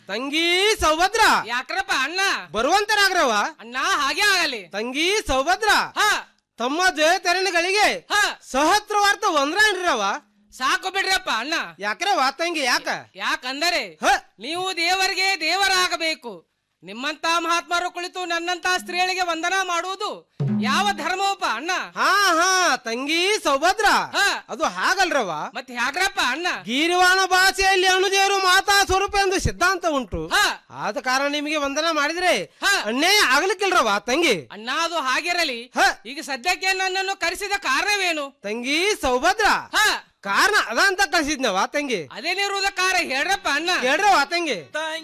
ತಂಗಿ ಸೌಭದ್ರ ಯಾಕ್ರಪ್ಪ ಅಣ್ಣ ಬರುವಂತರಾಗ್ರವ ಅಣ್ಣ ಹಾಗೆ ಆಗಲಿ ತಂಗಿ ಸೌಭದ್ರ ಹ ತಮ್ಮ ಜಯತರಣಗಳಿಗೆ ಹ ಸಹಸ್ರವಾರ್ಥ ಒಂದ್ರಾಣ್ರವ ಸಾಕು ಬಿಡ್ರಪ್ಪ ಅಣ್ಣ ಯಾಕ್ರವ ತಂಗಿ ಯಾಕ ಯಾಕಂದರೆ ಹ ನೀವು ದೇವರಿಗೆ ದೇವರಾಗಬೇಕು ನಿಮ್ಮಂತ ಮಹಾತ್ಮರು ಕುಳಿತು ನನ್ನಂತ ಸ್ತ್ರೀಯರಿಗೆ ವಂದನ ಮಾಡುವುದು ಯಾವ ಧರ್ಮವಪ್ಪ ಅಣ್ಣ ಹಾ ಹಾ ತಂಗಿ ಸೌಭದ್ರ ಹ ಅದು ಹಾಗಲ್ರವ ಮತ್ತೆ ಯಾಕ್ರಪ್ಪ ಅಣ್ಣ ಗೀರಿವಾಣ ಭಾಷೆಯಲ್ಲಿ ಅಣುದೇವರು ಮಾತಾ ಸ್ವರೂಪ ಎಂದು ಸಿದ್ಧಾಂತ ಉಂಟು ಹ ಆದ ಕಾರಣ ನಿಮಗೆ ವಂದನ ಮಾಡಿದ್ರೆ ಹ ಅನ್ಯಾಯ ಆಗ್ಲಿಕ್ಕಿಲ್ರವ ತಂಗಿ ಅಣ್ಣ ಅದು ಹಾಗಿರಲಿ ಹ ಈಗ ಸದ್ಯಕ್ಕೆ ನನ್ನನ್ನು ಕರೆಸಿದ ಕಾರಣವೇನು ತಂಗಿ ಸೌಭದ್ರ ಹ ಕಾರಣ ಅದ ಅಂತ ಕಳ್ಸಿದ್ನವ ತಂಗಿ ಅದೇನಿರುವುದ ಕಾರ ಹೇಳ್ರಪ್ಪ ಅಣ್ಣ ಹೇಳ್ರವ ತಂಗಿ